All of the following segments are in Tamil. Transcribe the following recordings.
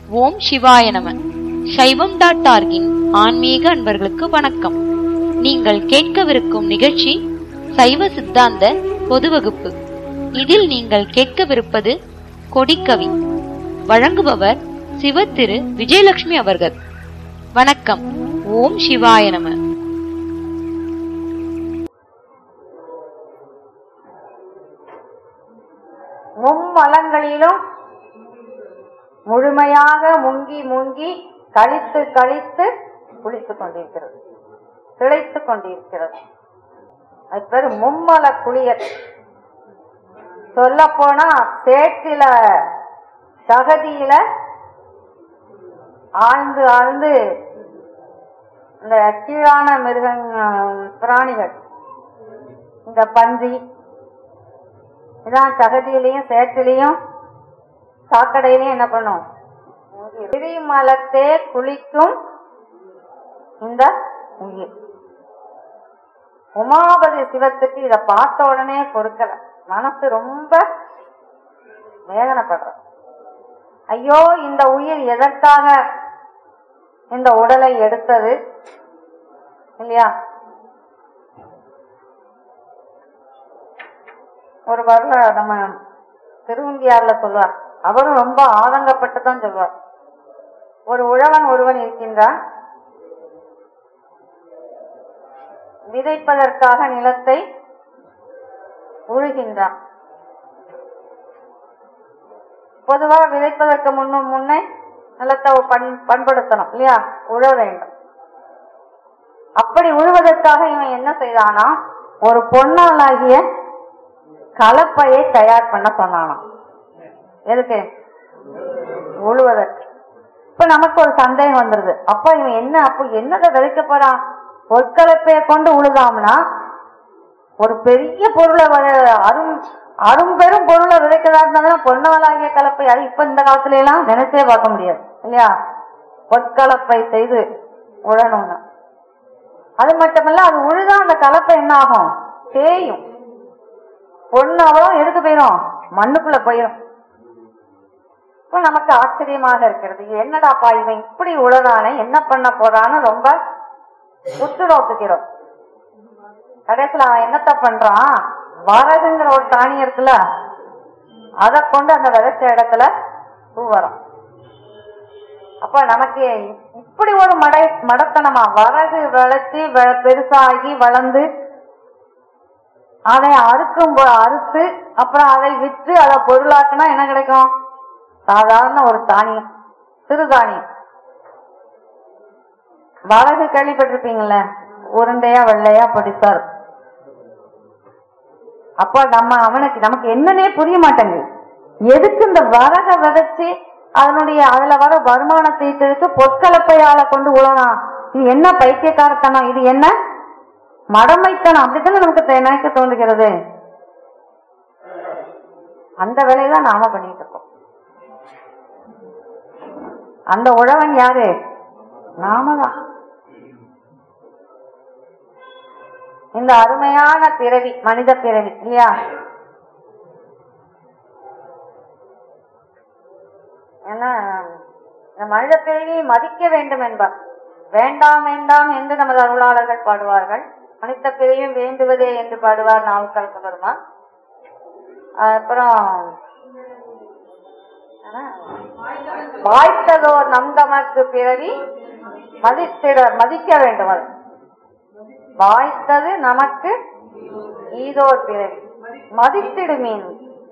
ஓம் சிவாய நம சைவம் டாட் ஆர்கின் ஆன்மீக அன்பர்களுக்கு வணக்கம் நீங்கள் கேட்கவிருக்கும் நிகழ்ச்சி சைவ சித்தாந்த பொது வகுப்பு இதில் நீங்கள் கேட்கவிருப்பது கொடிக்கவி வழங்குபவர் சிவ திரு விஜயலட்சுமி அவர்கள் வணக்கம் ஓம் சிவாய நம மும்மலங்களிலும் முழுமையாக முங்கி முங்கி கழித்து கழித்து குளித்துக் கொண்டிருக்கிறது திளைத்துக் கொண்டிருக்கிறது அது பேரு மும்மல குளியல் சொல்ல போனா சேற்றில சகதியில ஆழ்ந்து ஆழ்ந்து இந்த கீழான மிருகங் பிராணிகள் இந்த பன்றி இதான் சகதியிலையும் சேற்றிலையும் சாக்கடையிலையும் என்ன பண்ணும் திரிமலத்தே குளிக்கும் இந்த உயிர் உமாபதி சிவத்துக்கு இத பார்த்த உடனே பொறுக்கல மனசு ரொம்ப வேதனைப்படுற ஐயோ இந்த உயிர் எதற்காக இந்த உடலை எடுத்தது இல்லையா ஒரு வரல நம்ம திருவங்கியார்ல சொல்வார் அவரும் ரொம்ப ஆதங்கப்பட்டு தான் சொல்வார் ஒரு உழவன் ஒருவன் இருக்கின்றான் விதைப்பதற்காக நிலத்தை உழுகின்றான் பொதுவா விதைப்பதற்கு முன்னும் முன்னே நிலத்தை பண் பண்படுத்தணும் இல்லையா உழ வேண்டும் அப்படி உழுவதற்காக இவன் என்ன செய்தானா ஒரு பொன்னாலாகிய கலப்பையை தயார் பண்ண சொன்னானாம் எதுக்கு உழுவதற்கு இப்ப நமக்கு ஒரு சந்தேகம் வந்துருது அப்ப இவன் என்ன அப்ப என்னதை விதைக்க போறான் பொற்கலப்பையை கொண்டு உழுதாம்னா ஒரு பெரிய பொருளை வ- அரும் அரும்பெரும் பொருளை விதைக்கிறதா இருந்தாலும் பொன்னாலாகிய கலப்பை அது இப்ப இந்த காலத்துல எல்லாம் நினைச்சே பார்க்க முடியாது இல்லையா பொற்கலப்பை செய்து உழணும்னா அது மட்டுமல்ல அது உழுதா அந்த கலப்பை என்ன ஆகும் தேயும் பொண்ணு அவ்வளோ எதுக்கு போயிடும் மண்ணுக்குள்ள போயிடும் இப்ப நமக்கு ஆச்சரியமாக இருக்கிறது என்னடாப்பா இவன் இப்படி உழறானே என்ன பண்ண போறான்னு ரொம்ப உத்து நோக்குகிறோம் கடைசியில அவன் என்னத்த பண்றான் வரகுங்கிற ஒரு தானியம் இருக்குல்ல அதை கொண்டு அந்த விதைச்ச இடத்துல தூவறான் அப்ப நமக்கு இப்படி ஒரு மடை மடத்தனமா வரகு விளைச்சி வ- பெருசாகி வளர்ந்து அதை அறுக்கும் போ- அறுத்து அப்புறம் அதை விற்று அதை பொருளாக்குனா என்ன கிடைக்கும் சாதாரண ஒரு தானியம் சிறுதானியம் வரகு கேள்விப்பட்டிருப்பீங்கல்ல உருண்டையா வெள்ளையா பொடிசா இருக்கும். அப்ப நம்ம அவனுக்கு நமக்கு என்னன்னே புரிய மாட்டேங்குது எதுக்கு இந்த வரக விதைச்சு அதனுடைய அதுல வர வருமானத்தை ஈட்டதுக்கு பொற்கலப்பையால கொண்டு உழலாம் இது என்ன பைத்தியக்காரத்தனம் இது என்ன மடமைத்தனம் அப்படித்தானே நமக்கு தெ- நினைக்க தோன்றுகிறது அந்த வேலையை தான் நாம பண்ணிட்டு இருக்கோம் அந்த உழவன் யாரு நாம தான் இந்த அருமையான பிறவி மனித பிறவி இல்லையா ஏன்னா இந்த மனித பிறவியை மதிக்க வேண்டும் என்பார் வேண்டாம் வேண்டாம் என்று நமது அருளாளர்கள் பாடுவார்கள் மனித பிறவியும் வேண்டுவதே என்று பாடுவார் நாவுக்கல் பெருமான் அப்புறம் ஆனா, வாய்த்ததோர் நம் தமக்கு பிறவி மதித்திட மதிக்க வேண்டும் அது வாய்த்தது நமக்கு ஈதோர் பிறவி மதித்திடு மீன்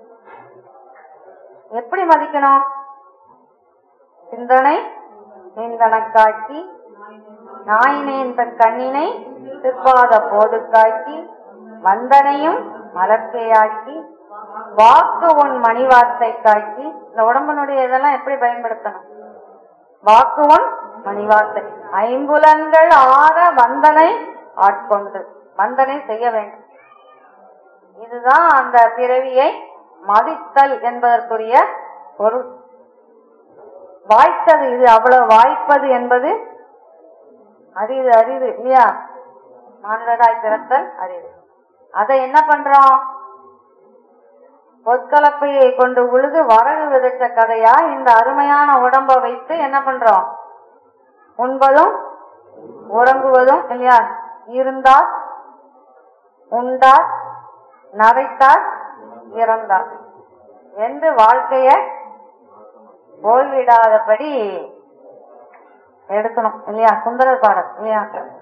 எப்படி மதிக்கணும் சிந்தனை சிந்தனக்காக்கி நாயினேந்த கண்ணினை சிற்பாத போது காக்கி வந்தனையும் மலர்க்கையாக்கி வாக்கு உன் மணிவார்த்தை காக்கி இந்த உடம்புனுடைய இதெல்லாம் எப்படி பயன்படுத்தணும் வாக்கு உன் மணிவார்த்தை ஐம்புலன்கள் ஆற வந்தனை ஆட்கொண்டு வந்தனை செய்ய வேண்டும் இதுதான் அந்த பிறவியை மதித்தல் என்பதற்குரிய பொருள் வாய்த்தது இது அவ்வளவு வாய்ப்பது என்பது அரிது அரிது இல்லையா மானுடராய் பிறத்தல் அரிது அதை என்ன பண்றோம் பொற்கலப்பையை கொண்டு உழுது வரகு விதைச்ச கதையா இந்த அருமையான உடம்ப வைத்து என்ன பண்றோம் உண்பதும் உறங்குவதும் இல்லையா இருந்தார் உண்டார் நரைத்தார் இறந்தார் என்று வாழ்க்கைய போய்விடாதபடி எடுக்கணும் இல்லையா சுந்தரர் பாடல் இல்லையா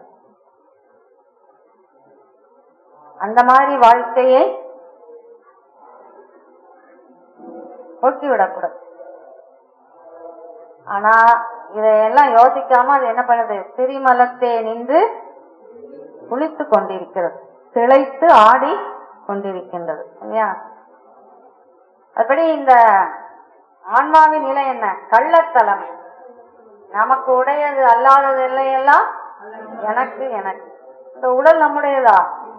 அந்த மாதிரி வாழ்க்கையை போக்கி விடக்கூடாது ஆனா இதையெல்லாம் யோசிக்காம அது என்ன பண்ணுது திரிமலத்தே நின்று குளித்து கொண்டிருக்கிறது திளைத்து ஆடி கொண்டிருக்கின்றது இல்லையா அதுபடி இந்த ஆன்மாவின் நிலை என்ன கள்ளத்தலம் நமக்கு உடையது அல்லாதது இல்லையெல்லாம் எனக்கு எனக்கு இந்த உடல் நம்முடையதா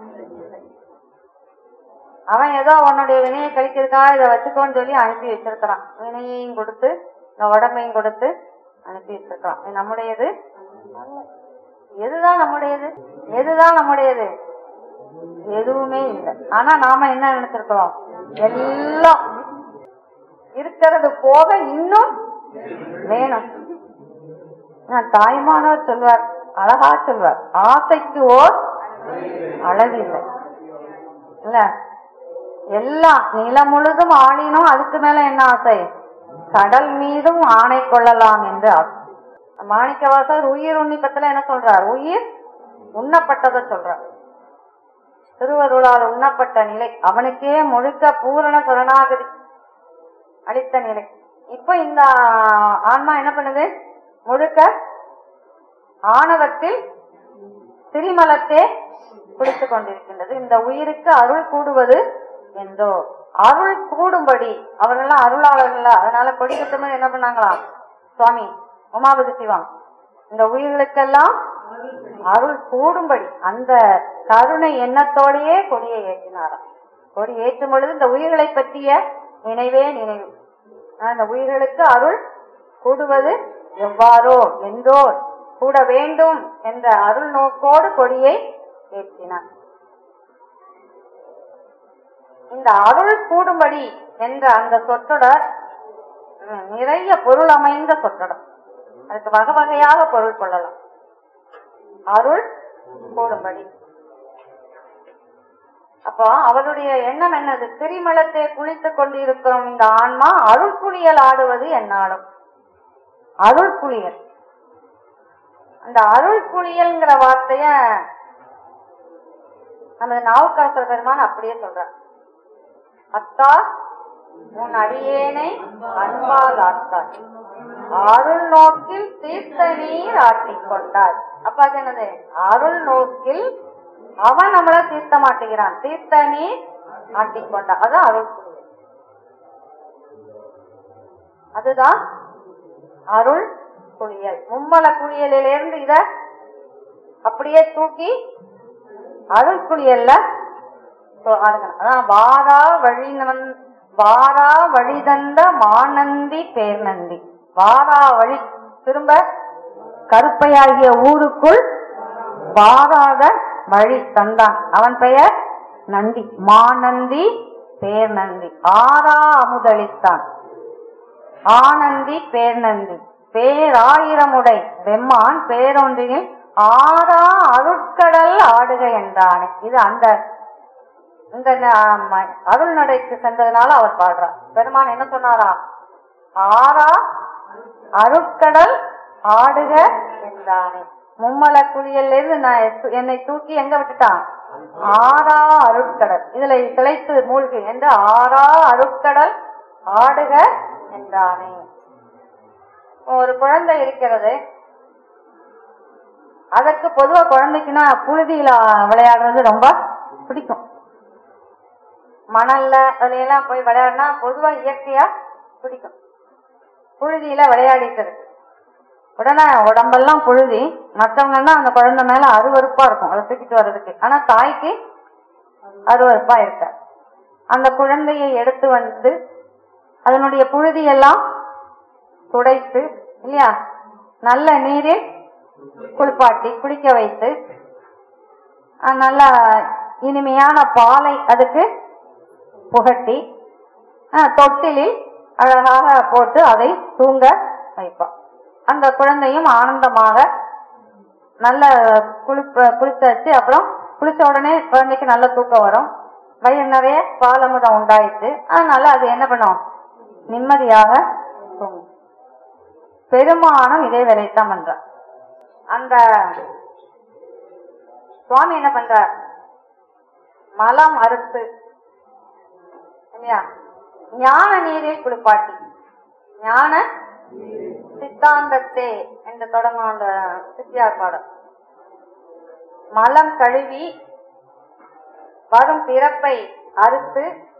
அவன் ஏதோ உன்னுடைய வினையை கழிக்கிறதுக்காக இதை வச்சுக்கோன்னு சொல்லி அனுப்பி வச்சிருக்கிறான் வினையையும் கொடுத்து இந்த உடம்பையும் கொடுத்து அனுப்பி வச்சிருக்கிறான் இது நம்முடையது அல்ல. எதுதான் நம்முடையது எதுதான் நம்முடையது எதுவுமே இல்லை ஆனா நாம என்ன நினைச்சிருக்கிறோம் எல்லாம் இருக்கிறது போக இன்னும் வேணும் நான் தாய்மானவர் சொல்வார் அழகா சொல்வார் ஆசைக்கு ஓர் அளவில்லை இல்ல எல்லாம் நிலம் முழுதும் ஆளினும் அதுக்கு மேல என்ன ஆசை கடல் மீதும் ஆணை கொள்ளலாம் என்று ஆசை மாணிக்கவாசர் உயிர் உன்னிப்பத்துல என்ன சொல்றார் உயிர் உண்ணப்பட்டதை சொல்றார் திருவருளால் உண்ணப்பட்ட நிலை அவனுக்கே முழுக்க பூரண சரணாகதி அளித்த நிலை இப்ப இந்த ஆன்மா என்ன பண்ணுது முழுக்க ஆணவத்தில் திரிமலத்தே குளித்துக் கொண்டிருக்கின்றது இந்த உயிருக்கு அருள் கூடுவது என்றோ அருள் கூடும்படி அவர்களெல்லாம் அருளாளர்களா அதனால கொடிக்கட்டுமே என்ன பண்ணாங்களாம் சுவாமி உமாபதி சிவம் இந்த உயிர்களுக்கெல்லாம் அருள் கூடும்படி அந்த கருணை எண்ணத்தோடையே கொடியை ஏற்றினாராம் கொடி ஏற்றும் பொழுது இந்த உயிர்களை பற்றிய நினைவே நினைவு ஆனா, இந்த உயிர்களுக்கு அருள் கூடுவது எவ்வாறோ என்றோ கூட வேண்டும் என்ற அருள் நோக்கோடு கொடியை ஏற்றினார் இந்த அருள் கூடும்படி என்ற அந்த சொற்றொடர் ம், நிறைய பொருள் அமைந்த சொற்றொடர் அதுக்கு வகை வகையாக பொருள் கொள்ளலாம் அருள் கூடும்படி அப்போ அவருடைய எண்ணம் என்னது திரிமலத்தை குளித்துக் கொண்டிருக்கிறோம் இந்த ஆன்மா அருள் குளியல் ஆடுவது என்னாலும் அருள் குளியல் அந்த அருள் குளியல்ங்கிற வார்த்தைய நமது நாவுக்கரசர் பெருமான் அப்படியே சொல்றார் அத்தா உன் அடியேனை அன்பால் ஆத்தாய் அருள் நோக்கில் தீர்த்த நீர் ஆட்டிக் கொண்டாய் அப்ப அது என்னது அருள் நோக்கில் அவன் நம்மள தீர்த்த மாட்டேங்கிறான் தீர்த்த நீர் ஆட்டிக் கொண்டான் அதான் அருள் குளியல் அதுதான் அருள் குளியல் மும்மல குளியலிலிருந்து இத அப்படியே தூக்கி அருள் குளியல்ல சொ- ஆடுகணும். அதான் வாரா வழி நவந்- வாரா வழி தந்த மானந்தி பேர்நந்தி வாரா வழி திரும்ப கருப்பையாகிய ஊருக்குள் வாராத வழி தந்தான் அவன் பெயர் நந்தி மானந்தி பேர்நந்தி ஆரா அமுதளித்தான் ஆனந்தி பேர்நந்தி பேராயிரமுடை வெம்மான் பேரொன்றினில் ஆரா அருட்கடல் ஆடுக என்றானே இது அந்த இந்த ந- ம- அருள் நடைக்கு சென்றதுனால அவர் பாடுறார் பெருமான் என்ன சொன்னாரா ஆரா அருட்கடல் ஆடுக என்றானே மும்மல குளியல்ல இருந்து நான் எத்து- என்னை தூக்கி எங்க விட்டுட்டான் ஆரா அருட்கடல் இதுல திளைத்து மூழ்கி என்று ஆரா அருட்கடல் ஆடுக என்றானே ஒரு குழந்தை இருக்கிறது அதற்கு பொதுவா குழந்தைக்குன்னா புழுதியில விளையாடுறது ரொம்ப பிடிக்கும் மணல்ல அதுல எல்லாம் போய் விளையாடினா பொதுவா இயற்கையா பிடிக்கும் புழுதியில விளையாடிட்டு இருக்கு உடனே உடம்பெல்லாம் புழுதி மற்றவங்கன்னா அந்த குழந்தை மேல அருவருப்பா இருக்கும் அதை தூக்கிட்டு வர்றதுக்கு ஆனா தாய்க்கு அருவருப்பா இருக்க அந்த குழந்தையை எடுத்து வந்து அதனுடைய புழுதியெல்லாம் துடைத்து இல்லையா நல்ல நீரில் குளிப்பாட்டி குளிக்க வைத்து அஹ், நல்ல இனிமையான பாலை அதுக்கு புகட்டி அஹ், தொட்டிலில் அழகாக போட்டு அதை தூங்க வைப்பான் அந்த குழந்தையும் ஆனந்தமாக நல்ல குளிப்ப குளிச்சாச்சு அப்புறம் குளிச்ச உடனே குழந்தைக்கு நல்ல தூக்கம் வரும் வயிறு நிறைய பாலமுதம் உண்டாயிடுச்சு அதனால அது என்ன பண்ணும் நிம்மதியாக தூங்கும் பெருமானம் இதே வேலையைத்தான் பண்றார் அந்த சுவாமி என்ன பண்றார் மலம் அறுத்து இல்லையா ஞான நீரில் குளிப்பாட்டி ஞான சித்தாந்தத்தே என்று தொடங்கும் அந்த சித்தியார் பாடல் மலம் கழுவி வரும் பிறப்பை அறுத்து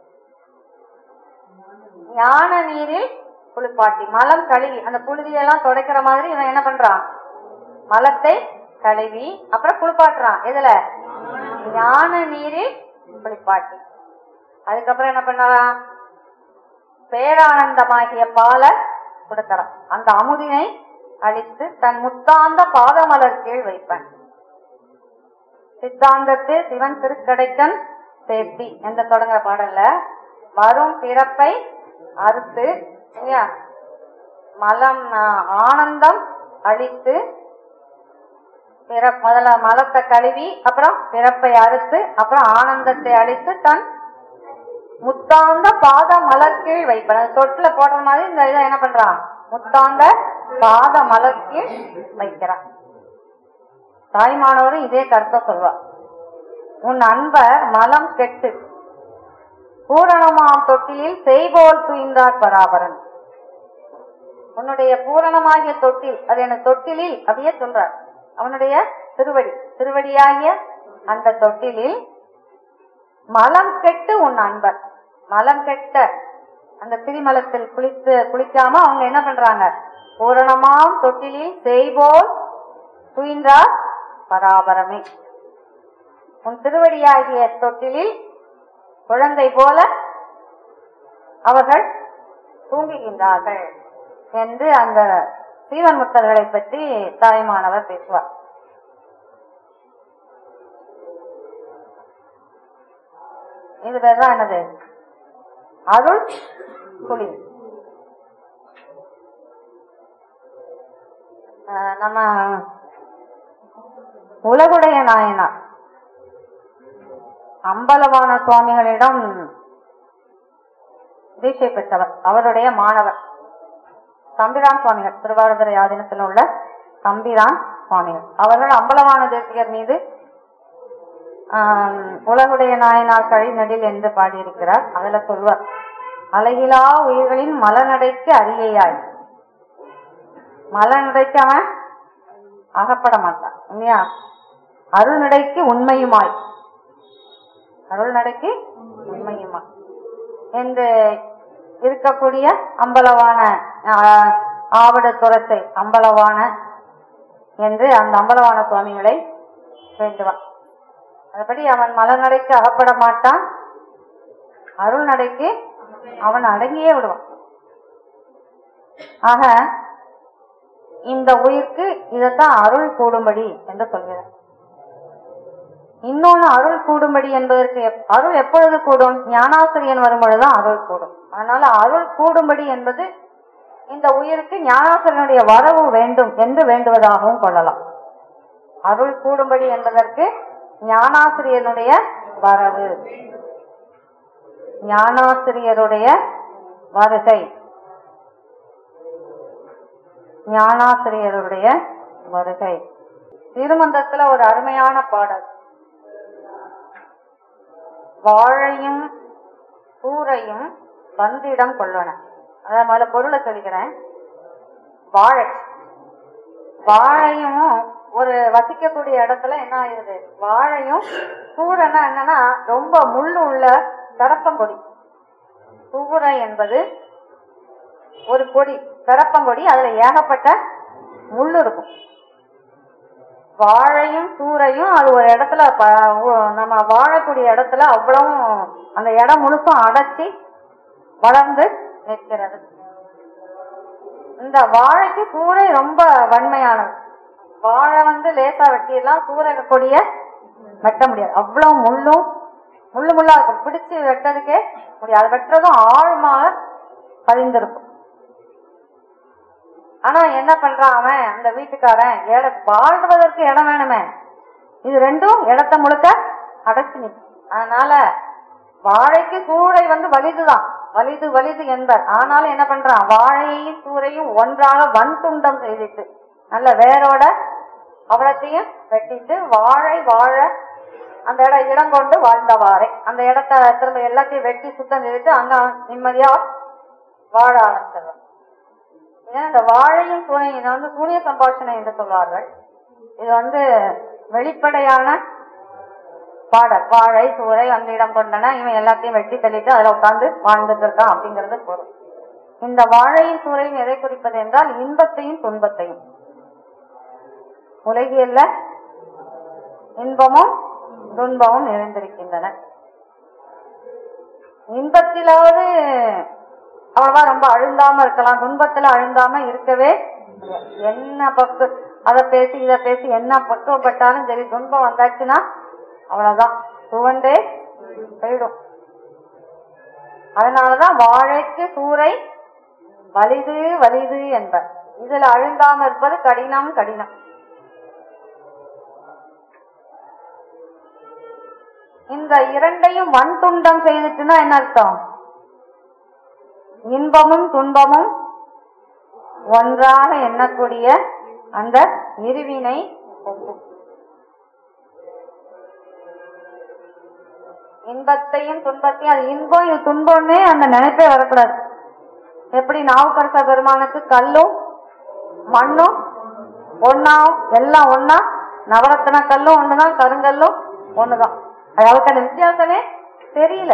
ஞான நீரில் குளிப்பாட்டி மலம் கழுவி அந்த புழுதியெல்லாம் துடைக்கிற மாதிரி இவன் என்ன பண்றான் மலத்தை கழுவி அப்புறம் குளிப்பாட்டுறான் எதுல ஞான நீரில் குளிப்பாட்டி அதுக்கப்புறம் என்ன பண்ணலாம் பேரானந்தமாகிய பாலை கொடுக்கறான் அந்த அமுதினை அழித்து தன் முத்தாந்த பாதமலர் கீழ் வைப்பன் சித்தாந்தத்து சிவன் திருக்கடைக்கன் சேர்த்தி என்ற தொடங்குற பாடல்ல வரும் பிறப்பை அறுத்து இல்லையா மலம் ஆஹ், ஆனந்தம் அழித்து பிற முதல்ல மலத்தை கழுவி அப்புறம் பிறப்பை அறுத்து அப்புறம் ஆனந்தத்தை அழித்து தன் முத்தாந்த பாத மலர் கீழ் வைப்பேன் அது தொட்டில போடுற மாதிரி இந்த இதை என்ன பண்றான் முத்தாந்த பாத மலர் கீழ் வைக்கிறான் தாய்மானவரும் இதே கருத்தை சொல்வார் உன் அன்பர் மலம் கெட்டு பூரணமாம் தொட்டிலில் செய்போல் துயின்றார் பராபரன் உன்னுடைய பூரணமாகிய தொட்டில் அது என்ன தொட்டிலில் அப்படியே சொல்றார் அவனுடைய திருவடி திருவடியாகிய அந்த தொட்டிலில் மலம் கெட்டு உன் அன்பர் மலம் கெட்ட அந்த திரிமலத்தில் குளித்து குளிக்காம அவங்க என்ன பண்றாங்க பூரணமாம் தொட்டிலில் செய்போல் துயின்றார் பராபரமே உன் திருவடியாகிய தொட்டிலில் குழந்தை போல அவர்கள் தூங்குகின்றார்கள் என்று அந்த சீவன் முத்தர்களை பற்றி தாய்மானவர் பேசுவார் இது பேர் தான் என்னது அருள் குழி ஆஹ் நம்ம உலகுடைய நாயனார் அம்பலவான சுவாமிகளிடம் தீட்சை பெற்றவர் அவருடைய மாணவர் தம்பிரான் சுவாமிகள் திருவாரூர் யாதினத்தில் உள்ள தம்பிரான் சுவாமிகள் அவர்கள் அம்பலவான தேசிகர் மீது ஆம், உலகுடைய நாயனார் கழி நெடில் என்று பாடியிருக்கிறார் அதுல சொல்வார் அழகிலா உயிர்களின் மலநடைக்கு அரியையாய் மலநடைக்கு அவன் அகப்பட மாட்டான் இல்லையா அருள்நடைக்கு உண்மையுமாய் அருள்நடைக்கு உண்மையுமாய் என்று இருக்கக்கூடிய அம்பலவான ஆஹ், ஆவட துரத்தை அம்பலவான என்று அந்த அம்பலவான சுவாமிகளை வேண்டுவான் அதுபடி அவன் மலநடைக்கு அகப்பட மாட்டான் அருள் நடைக்கு அவன் அடங்கியே விடுவான் ஆக இந்த உயிர்க்கு இதத்தான் அருள் கூடும்படி என்று சொல்கிறார் இன்னொன்னு அருள் கூடும்படி என்பதற்கு எப்- அருள் எப்பொழுது கூடும் ஞானாசிரியன் வரும்பொழுதுதான் அருள் கூடும் அதனால அருள் கூடும்படி என்பது இந்த உயிருக்கு ஞானாசிரியனுடைய வரவு வேண்டும் என்று வேண்டுவதாகவும் கொள்ளலாம் அருள் கூடும்படி என்பதற்கு ஞானாசிரியனுடைய வரவு ஞானாசிரியருடைய வருகை ஞானாசிரியருடைய வருகை திருமந்தத்துல ஒரு அருமையான பாடல் வாழையும் கூரையும் வந்திடம் கொள்ளன அதான் முதல்ல பொருளை சொல்லிக்கிறேன் வாழை வாழையும் ஒரு வசிக்கக்கூடிய இடத்துல என்ன ஆகுது வாழையும் கூரைன்னா என்னன்னா ரொம்ப முள்ளு உள்ள கரப்பங்கொடி கூரை என்பது ஒரு கொடி கரப்பங்கொடி அதுல ஏகப்பட்ட முள்ளு இருக்கும் வாழையும் சூறையும் அது ஒரு இடத்துல ப- உ- நம்ம வாழக்கூடிய இடத்துல அவ்வளவும் அந்த இடம் முழுசும் அடைச்சி வளர்ந்து நிற்கிறது இந்த வாழைக்கு சூறை ரொம்ப வன்மையானது வாழை வந்து லேசா வெட்டிடலாம் சூறை கொடிய வெட்ட முடியாது அவ்வளவு முள்ளும் முள்ளு முள்ளா இருக்கும் பிடிச்சு வெட்டதுக்கே முடியாது அது வெட்டுறதும் ஆழமாக பதிந்திருக்கும் ஆனா என்ன பண்றான் அவன் அந்த வீட்டுக்காரன் இட வாழ்வதற்கு இடம் வேணுமே இது ரெண்டும் இடத்த முழுக்க அடைச்சு நிற்கும் அதனால வாழைக்கு சூளை வந்து வலிதுதான் வலிது வலிது என்பர் ஆனாலும் என்ன பண்றான் வாழையையும் சூறையும் ஒன்றாக வன் துண்டம் செய்துட்டு நல்ல வேரோட அவலத்தையும் வெட்டிட்டு வாழை வாழ அந்த இடம் இடம் கொண்டு வாழ்ந்தவாறே அந்த இடத்த திரும்ப எல்லாத்தையும் வெட்டி சுத்தம் செய்துட்டு அங்க நிம்மதியா வாழ ஆரம்பிச்சிடுறான் ஏன் இந்த வாழையும் சூனையும் இதை வந்து சூனிய சம்பாஷணை என்று சொல்வார்கள் இது வந்து வெளிப்படையான பாடல் வாழை சூறை அந்த இடம் கொண்டன இவன் எல்லாத்தையும் வெட்டி தள்ளிட்டு அதுல உட்கார்ந்து வாழ்ந்துட்டு இருக்கான் அப்படிங்கிறது பொருள் இந்த வாழையும் சூறையும் எதை குறிப்பது என்றால் இன்பத்தையும் துன்பத்தையும் உலகியல்ல இன்பமும் துன்பமும் நிறைந்திருக்கின்றன இன்பத்திலாவது அவ்வளவா ரொம்ப அழுந்தாம இருக்கலாம் துன்பத்துல அழுந்தாம இருக்கவே முடியாது. என்ன பக்கு அத பேசி இத பேசி என்ன பக்குவப்பட்டாலும் சரி துன்பம் வந்தாச்சுன்னா அவ்வளவுதான் துவண்டே போயிடும் அதனாலதான் வாழைக்கு சூறை வலிது வலிது என்பர் இதுல அழுந்தாம இருப்பது கடினம் கடினம் இந்த இரண்டையும் வன் துண்டம் செய்துட்டுன்னா என்ன அர்த்தம் இன்பமும் துன்பமும் ஒன்றாக எண்ணக்கூடிய அந்த இருவினை ஒப்பு இன்பத்தையும் துன்பத்தையும் அது இன்பம் இது துன்பம்னே அந்த நினைப்பே வரக்கூடாது எப்படி நாவுக்கரச பெருமானுக்கு கல்லும் மண்ணும் ஒன்னா எல்லாம் ஒன்னா நவரத்தன கல்லும் ஒண்ணுதான் கருங்கல்லும் ஒண்ணுதான் அது அவருக்கு அந்த வித்தியாசமே தெரியல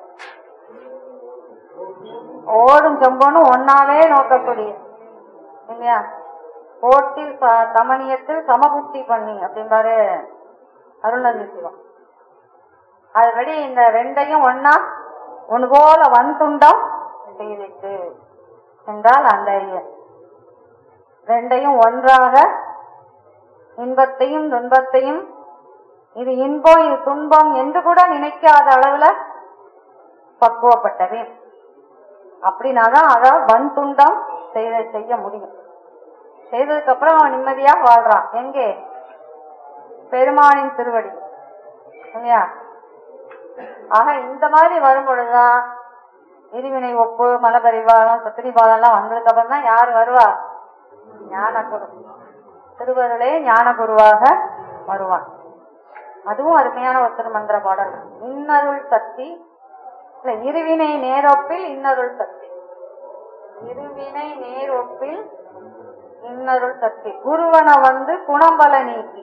ஓடும் செம்பனும் ஒன்னாவே நோக்கக்கூடிய இல்லையா கோட்டில் ச- தமணியத்தில் சமபுத்தி பண்ணி அப்படிம்பாரு அருள்நந்தி சிவம் அதுபடி இந்த ரெண்டையும் ஒன்னா ஒன்று போல வன்துண்டம் செய்திட்டு என்றால் அந்த ரெண்டையும் ஒன்றாக இன்பத்தையும் துன்பத்தையும் இது இன்பம் இது துன்பம் என்று கூட நினைக்காத அளவுல பக்குவப்பட்டவே அப்படின்னாதான் அத வன் துண்டம் செய்த செய்ய முடியும் செய்ததுக்கு அப்புறம் அவன் நிம்மதியா வாழ்றான் எங்கே பெருமானின் திருவடி இல்லையா ஆக இந்த மாதிரி வரும் பொழுதுதான் இருவினை ஒப்பு மலபரிவாதம் சத்திரிபாதம் எல்லாம் வந்ததுக்கு அப்புறம் தான் யார் வருவா ஞான குரு திருவருளே ஞான குருவாக வருவான் அதுவும் அருமையான ஒரு திருமந்திர பாடல் இன்னருள் சக்தி இல்ல இருவினை நேரொப்பில் இன்னருள் சக்தி இருவினை நேரொப்பில் இன்னருள் சக்தி குருவன வந்து குணம்பல நீக்கி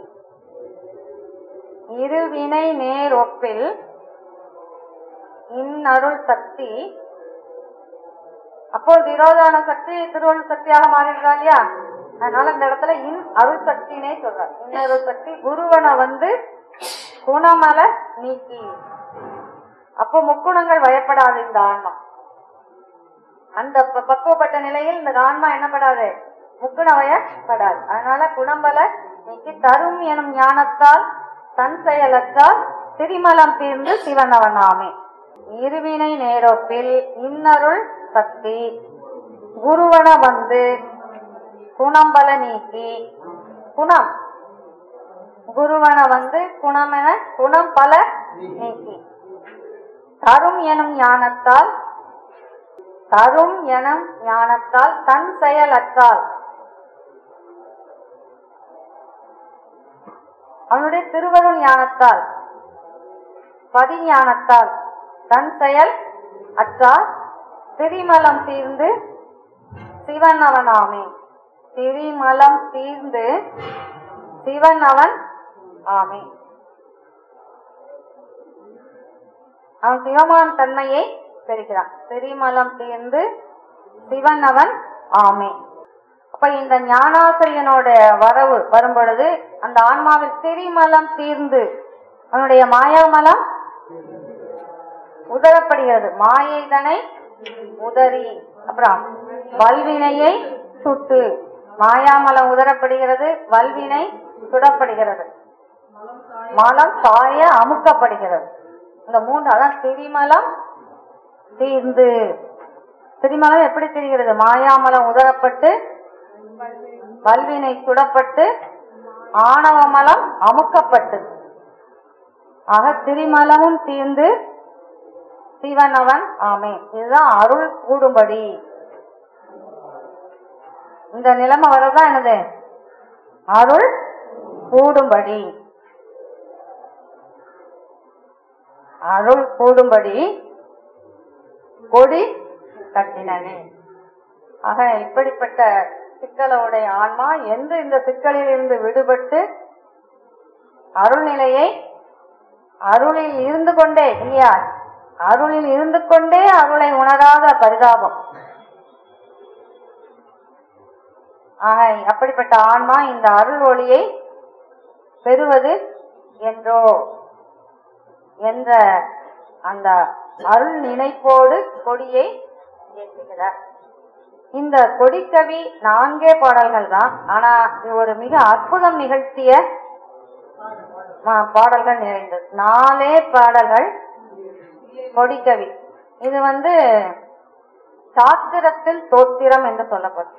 இருவினை நேர் ஒப்பில் இன்னருள் சக்தி அப்போ விரோதான சக்தி திருவருள் சக்தியாக மாறிடுறா இல்லையா அதனால இந்த இடத்துல இன் அருள் சக்தினே சொல்றார் இன்னருள் சக்தி குருவனை வந்து குணமல நீக்கி அப்போ முக்குணங்கள் வயப்படாது இந்த ஆன்மா அந்த ப- பக்குவப்பட்ட நிலையில் இந்த ஆன்மா என்னப்படாது முக்குண வயப்படாது அதனால குணம்பல நீக்கி தரும் எனும் ஞானத்தால் தன் செயலற்றால் திரிமலம் தீர்ந்து சிவனவனாமே இருவினை நேரொப்பில் இன்னருள் சக்தி குருவன வந்து குணம்பல நீக்கி குணம் குருவன வந்து குணமென குணம் பல நீக்கி தரும் எனும் ஞானத்தால் தரும் எனும் ஞானத்தால் தன் செயலற்றால் அவனுடைய திருவருள் ஞானத்தால் பதிஞானத்தால் தன் செயல் அற்றால் திரிமலம் தீர்ந்து சிவன் அவனாமே திரிமலம் தீர்ந்து சிவன் அவன் ஆமே அவன் சிவமான் தன்மையை பெறுகிறான் திரிமலம் தீர்ந்து சிவன் அவன் ஆமே அப்ப இந்த ஞானாசிரியனோட வரவு வரும் பொழுது அந்த ஆன்மாவில் திரிமலம் தீர்ந்து அவனுடைய மாயாமலம் உதரப்படுகிறது மாயைதனை உதறி அப்புறம் வல்வினையை சுட்டு மாயாமலம் உதரப்படுகிறது வல்வினை சுடப்படுகிறது மலம் சாய அமுக்கப்படுகிறது இந்த மூன்று அதான் திரிமலம் தீர்ந்து திரிமலம் எப்படி தெரிகிறது மாயாமலம் உதரப்பட்டு வல்வினை சுடப்பட்டு ஆணவமலம் அமுக்கப்பட்டு ஆக திரிமலமும் தீர்ந்து சிவனவன் ஆமே இதுதான் அருள் கூடும்படி இந்த நிலைமை வரதான் என்னது அருள் கூடும்படி அருள் கூடும்படி கொடி கட்டினனே ஆக இப்படிப்பட்ட சிக்கலோடைய ஆன்மா என்று இந்த சிக்கலிலிருந்து விடுபட்டு அருள்நிலையை அருளில் இருந்து கொண்டே இல்லையா அருளில் இருந்து கொண்டே அருளை உணராத பரிதாபம் ஆக அப்படிப்பட்ட ஆன்மா இந்த அருள் ஒளியை பெறுவது என்றோ என்ற அந்த அருள் நினைப்போடு கொடியை ஏற்றுகிறார் இந்த கொடிக்கவி நான்கே பாடல்கள் தான் ஆனா இது ஒரு மிக அற்புதம் நிகழ்த்திய ஆ, பாடல்கள் நிறைந்தது நாலே பாடல்கள் கொடிக்கவி இது வந்து சாத்திரத்தில் தோத்திரம் என்று சொல்லப்படும்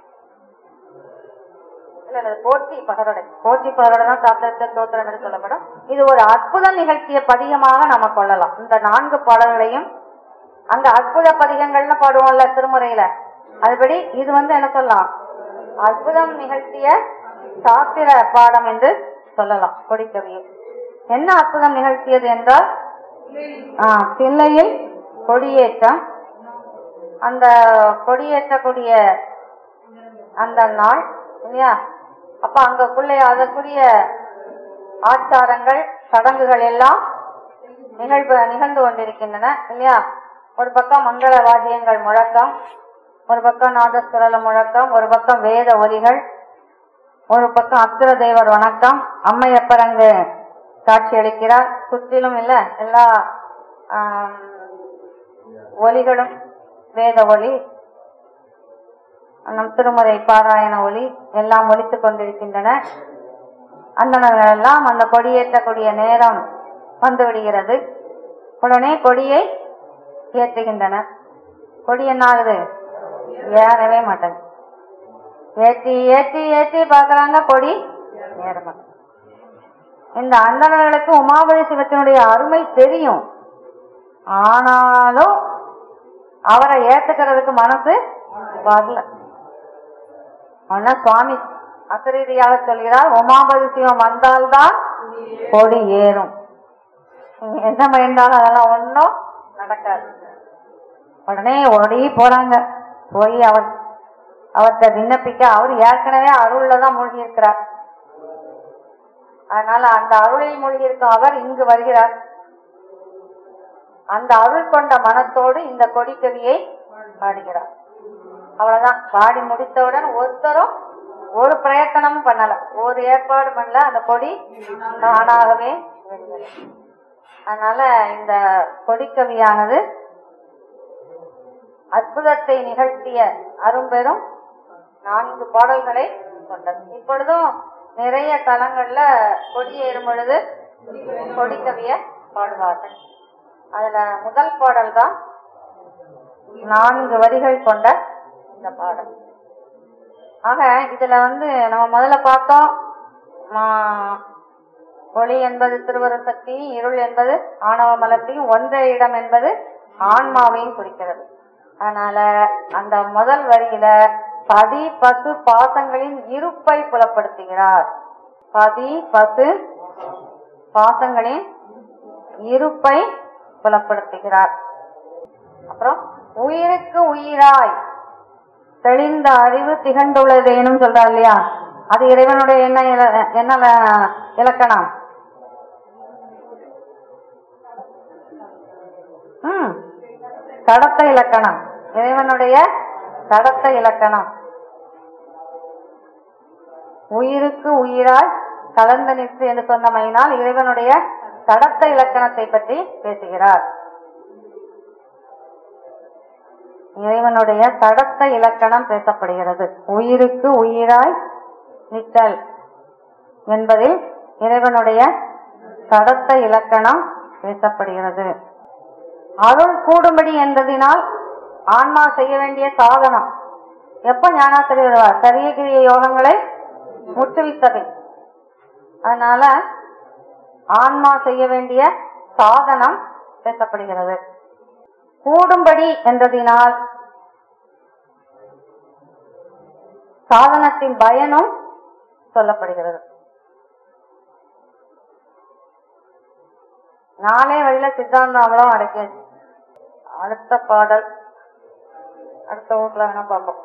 இல்ல இல்ல, போற்றி பகரோட போற்றி பகரோட தான் சாத்திரத்தில் தோத்திரம் என்று சொல்லப்படும் இது ஒரு அற்புதம் நிகழ்த்திய பதிகமாக நம்ம கொள்ளலாம் இந்த நான்கு பாடல்களையும் அந்த அற்புத பதிகங்கள்னு பாடுவோம்ல திருமுறையில அதுபடி இது வந்து என்ன சொல்லலாம் அற்புதம் நிகழ்த்திய சாத்திர பாடம் என்று சொல்லலாம் கொடிக்கவியை என்ன அற்புதம் நிகழ்த்தியது என்றால் ஆ, தில்லையில் கொடியேற்றம் அந்த கொடியேற்றக்கூடிய அந்த நாள் இல்லையா அப்ப அங்கக்குள்ளே அதற்குரிய ஆச்சாரங்கள் சடங்குகள் எல்லாம் நிகழ்வு நிகழ்ந்து கொண்டிருக்கின்றன இல்லையா ஒரு பக்கம் மங்கள வாத்தியங்கள் முழக்கம் ஒரு பக்கம் நாதஸ்வரல முழக்கம் ஒரு பக்கம் வேத ஒலிகள் ஒரு பக்கம் அசுர தேவர் வணக்கம் அம்மையப்பர் அங்கு காட்சி அளிக்கிறார் சுற்றிலும் இல்ல எல்லா ஆம், ஒலிகளும் வேத ஒலி நம் திருமுறை பாராயண ஒலி எல்லாம் ஒலித்துக் கொண்டிருக்கின்றன அந்தணர்கள் எல்லாம் அந்த கொடியேற்றக்கூடிய நேரம் வந்து விடுகிறது உடனே கொடியை ஏற்றுகின்றனர் கொடி என்ன ஆகுது ஏறவே மாட்டேங்குது ஏற்றி ஏற்றி ஏற்றி பார்க்கறாங்க கொடி ஏற மாட்டேங்குது இந்த அந்தணர்களுக்கு உமாபதி சிவத்தினுடைய அருமை தெரியும் ஆனாலும் அவரை ஏத்துக்கிறதுக்கு மனசு வரல ஆனா சுவாமி அசரீதியாக சொல்கிறார் உமாபதி சிவம் வந்தால்தான் கொடி ஏறும் நீங்க என்ன பயந்தாலும் அதெல்லாம் ஒண்ணும் நடக்காது உடனே ஓடி போறாங்க போய் அவர் அவர்கிட்ட விண்ணப்பிக்க அவர் ஏற்கனவே அருள்ல தான் மூழ்கி இருக்கிறார் அதனால அந்த அருளில் மூழ்கி இருக்கும் அவர் இங்கு வருகிறார் அந்த அருள் கொண்ட மனத்தோடு இந்த கொடிக்கவியை பாடுகிறார் அவ்வளவுதான் பாடி முடித்தவுடன் ஒருத்தரும் ஒரு பிரயத்தனமும் பண்ணல ஒரு ஏற்பாடு பண்ணல அந்த கொடி தானாகவே வெளிவரும். அதனால இந்த கொடிக்கவியானது அற்புதத்தை நிகழ்த்திய அரும்பெரும் நான்கு பாடல்களை கொண்டது இப்பொழுதும் நிறைய தலங்கள்ல கொடியேறும் பொழுது கொடிக்கவிய பாடுவார்கள் அதுல முதல் பாடல் தான் நான்கு வரிகள் கொண்ட இந்த பாடல் ஆக இதுல வந்து நம்ம முதல்ல பார்த்தோம் மா- ஒளி என்பது திருவரு சக்தி இருள் என்பது ஆணவ மலத்தையும் ஒன்றே இடம் என்பது ஆன்மாவையும் குறிக்கிறது அதனால அந்த முதல் வரியில பதி பசு பாசங்களின் இருப்பை புலப்படுத்துகிறார் பதி பசு பாசங்களின் இருப்பை புலப்படுத்துகிறார் அப்புறம் உயிருக்கு உயிராய் தெளிந்த அறிவு திகண்டுள்ளதேனும் சொல்றார் இல்லையா அது இறைவனுடைய என்ன இல- என்ன ல- இலக்கணம் ம் கடத்த இலக்கணம் இறைவனுடைய கடத்த இலக்கணம் உயிருக்கு உயிராய் கலந்து நிற்று என்று சொன்னமையினால் இறைவனுடைய கடத்த இலக்கணத்தை பற்றி பேசுகிறார் இறைவனுடைய கடத்த இலக்கணம் பேசப்படுகிறது உயிருக்கு உயிராய் நிற்றல் என்பதில் இறைவனுடைய கடத்த இலக்கணம் பேசப்படுகிறது அருள் கூடும்படி என்பதினால் ஆன்மா செய்ய வேண்டிய சாதனம் எப்ப ஞானாசிரி வருவார் சரிய கிரிய யோகங்களை முற்றுவித்ததை அதனால ஆன்மா செய்ய வேண்டிய சாதனம் பேசப்படுகிறது கூடும்படி என்றதினால் சாதனத்தின் பயனும் சொல்லப்படுகிறது நாளே வழியில சித்தாந்தாமலம் அடக்கியாச்சு அடுத்த பாடல் அடுத்த ஊர்ல வேணா பார்ப்போம்